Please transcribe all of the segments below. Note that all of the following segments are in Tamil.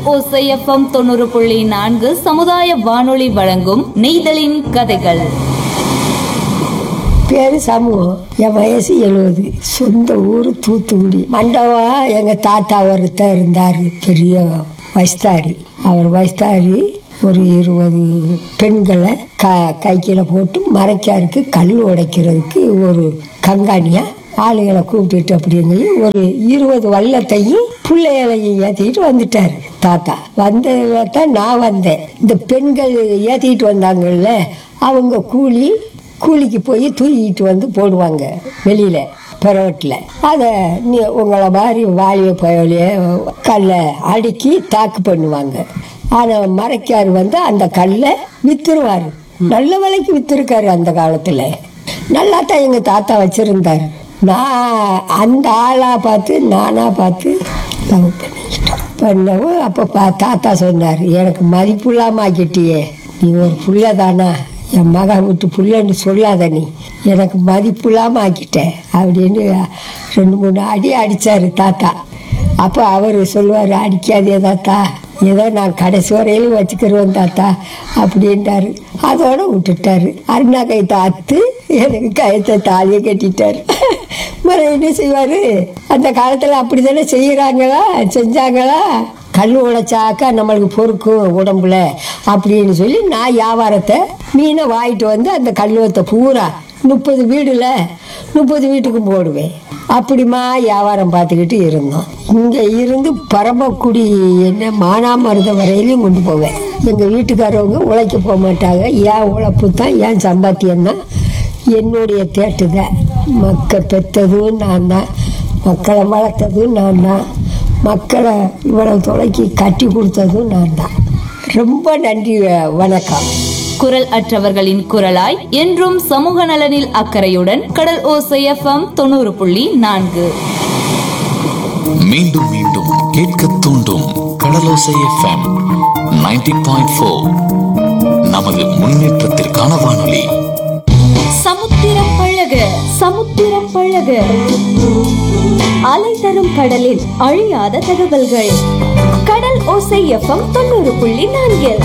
ஓசைஎஃப்எம் தொண்ணூறு புள்ளி நான்கு சமுதாய வானொலி வழங்கும் நெய்தலின் கதைகள் பேரு சமூகம் என் வயசு எழுபது சொந்த ஊர் தூத்துக்குடி மண்டபா எங்க தாத்தா ஒருத்தர் இருந்தார் பெரிய வயஸ்தாரி அவர் வயஸ்தாரி ஒரு இருபது பெண்களை க கைக்கில போட்டு மறைக்காருக்கு கல் உடைக்கிறதுக்கு ஒரு கங்காணியா ஆளுகளை கூப்பிட்டுட்டு அப்படிங்க ஒரு இருபது வல்லத்தையும் பிள்ளைகளையும் ஏற்றிக்கிட்டு வந்துட்டாரு தாத்தா வந்ததுல தான் நான் வந்தேன் இந்த பெண்கள் ஏற்றிக்கிட்டு வந்தாங்கல்ல அவங்க கூலி கூலிக்கு போய் தூக்கிட்டு வந்து போடுவாங்க வெளியில் பிறவட்டில் அதை நீ உங்களை மாதிரி வாலிய பயலையே கல்லை அடுக்கி தாக்கு பண்ணுவாங்க ஆனால் மறைக்கார் வந்து அந்த கல்லை வித்துருவார் நல்ல விலைக்கு வித்துருக்காரு அந்த காலத்தில் நல்லா தான் எங்கள் தாத்தா வச்சுருந்தார் நான் அந்த ஆளாக பார்த்து நானாக பார்த்து லவ் பண்ணிக்கிட்டோம் பண்ணவும் அப்போ பா தாத்தா சொன்னார் எனக்கு மதிப்புள்ளாம ஆக்கிட்டியே நீ ஒரு புள்ள தானா என் மகன் விட்டு புள்ளன்னு சொல்லாத நீ எனக்கு மதிப்புள்ளாம ஆக்கிட்ட அப்படின்னு ரெண்டு மூணு அடி அடித்தார் தாத்தா அப்போ அவர் சொல்லுவார் அடிக்காதே தாத்தா ஏதோ நான் கடைசி வரையிலும் வச்சுக்கிறோம் தாத்தா அப்படின்ட்டாரு அதோட விட்டுட்டாரு அருணா கைத்தை அத்து எனக்கு கயத்தை தாலியை கட்டிட்டாரு மறு என்ன செய்வார் அந்த காலத்தில் அப்படி தானே செய்கிறாங்களா செஞ்சாங்களா கல் உடைச்சாக்கா நம்மளுக்கு பொறுக்கும் உடம்புல அப்படின்னு சொல்லி நான் வியாபாரத்தை மீனை வாங்கிட்டு வந்து அந்த கல்லுவத்தை பூரா முப்பது வீடுல முப்பது வீட்டுக்கும் போடுவேன் அப்படிமா வியாபாரம் பார்த்துக்கிட்டு இருந்தோம் இங்கே இருந்து பரமக்குடி என்ன மானாமருத வரையிலையும் கொண்டு போவேன் எங்கள் வீட்டுக்காரவங்க உழைக்க போக மாட்டாங்க ஏன் உழைப்பு தான் ஏன் சம்பாத்தியம் தான் என்னுடைய தேட்டு தான் மக்கள் பெற்றதும் நான் தான் மக்களை வளர்த்ததும் நான் தான் மக்களை இவ்வளவு தொலைக்கு கட்டி கொடுத்ததும் நான் தான் ரொம்ப நன்றி வணக்கம் குரல் அற்றவர்களின் குரலாய் என்றும் சமூக நலனில் அக்கறையுடன் கடல் ஓசைஎஃப்எம் தொண்ணூறு புள்ளி நான்கு மீண்டும் மீண்டும் கேட்க தூண்டும் கடலோசை எஃப்எம் 90.4 பாயிண்ட் ஃபோர் நமது முன்னேற்றத்திற்கான வானொலி சமுத்திரம் பழக சமுத்திரம் பழக அலை தரும் கடலில் அழியாத தகவல்கள் கடல் ஓசை எஃப்எம் தொண்ணூறு புள்ளி நான்கில்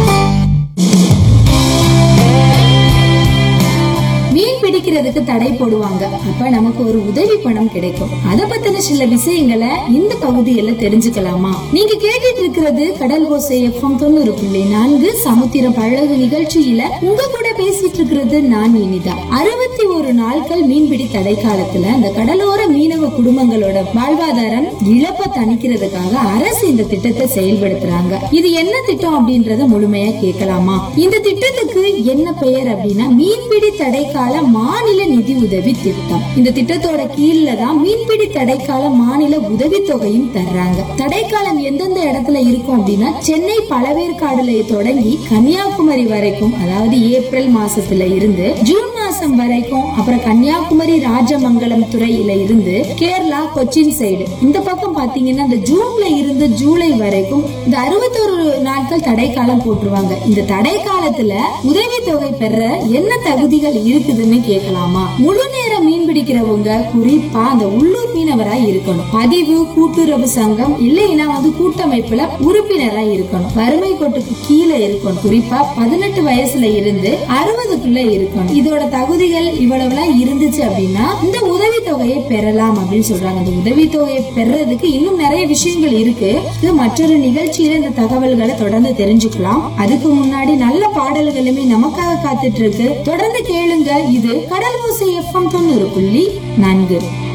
மீன் பிடிக்கிறதுக்கு தடை போடுவாங்க அப்ப நமக்கு ஒரு உதவி பணம் கிடைக்கும் அத பத்தின சில விஷயங்களை இந்த பகுதியில தெரிஞ்சுக்கலாமா நீங்க கேட்டுட்டு இருக்கிறது கடல் ஓசை எஃப்எம் தொண்ணூறு புள்ளி நான்கு சமுத்திரம் பழகு நிகழ்ச்சியில உங்க கூட பேசிட்டு இருக்கிறது நான் இனிதா அறுபத்தி ஒரு நாட்கள் மீன்பிடி தடை காலத்துல அந்த கடலோர மீனவ குடும்பங்களோட வாழ்வாதாரம் இழப்ப தணிக்கிறதுக்காக அரசு இந்த திட்டத்தை செயல்படுத்துறாங்க இது என்ன திட்டம் அப்படின்றத முழுமையா கேட்கலாமா இந்த திட்டத்துக்கு என்ன பெயர் அப்படின்னா மீன்பிடி தடைக்கால மாநில நிதி உதவி திட்டம் இந்த திட்டத்தோட கீழ்ல தான் மீன்பிடி தடைக்கால மாநில உதவி தொகையும் தர்றாங்க தடைக்காலம் எந்தெந்த இடத்துல இருக்கும் அப்படின்னா சென்னை பழவேற்காடுல தொடங்கி கன்னியாகுமரி வரைக்கும் அதாவது ஏப்ரல் மாசத்துல இருந்து ஜூன் மாசம் வரைக்கும் அப்புறம் கன்னியாகுமரி ராஜமங்கலம் துறையில இருந்து கேரளா கொச்சின் சைடு இந்த பக்கம் பாத்தீங்கன்னா இந்த ஜூன்ல இருந்து ஜூலை வரைக்கும் இந்த அறுபத்தொரு நாட்கள் தடைக்காலம் போட்டுருவாங்க இந்த தடை காலத்துல உதவி தொகை பெற என்ன தகுதிகள் இருக்குதுன்னு கேட்கலாமா முழு நேர மீன் பிடிக்கிறவங்க குறிப்பா அந்த உள்ளூர் மீனவரா இருக்கணும் பதிவு கூட்டுறவு சங்கம் இல்லைன்னா வந்து கூட்டமைப்புல உறுப்பினரா இருக்கணும் வறுமை கோட்டுக்கு கீழே இருக்கணும் குறிப்பா பதினெட்டு வயசுல இருந்து அறுபதுக்குள்ள இருக்கணும் இதோட தகுதிகள் இவ்வளவுலாம் இருந்துச்சு அப்படின்னா இந்த உதவி தொகையை பெறலாம் அப்படின்னு சொல்றாங்க இந்த உதவி தொகையை பெறறதுக்கு இன்னும் நிறைய விஷயங்கள் இருக்கு இது மற்றொரு நிகழ்ச்சியில இந்த தகவல்களை தொடர்ந்து தெரிஞ்சுக்கலாம் அதுக்கு முன்னாடி நல்ல பாடல்களுமே நமக்காக காத்துட்டு இருக்கு தொடர்ந்து கேளுங்க இது கடல் ஓசை எஃப்எம் தொண்ணூறு புள்ளி நான்கு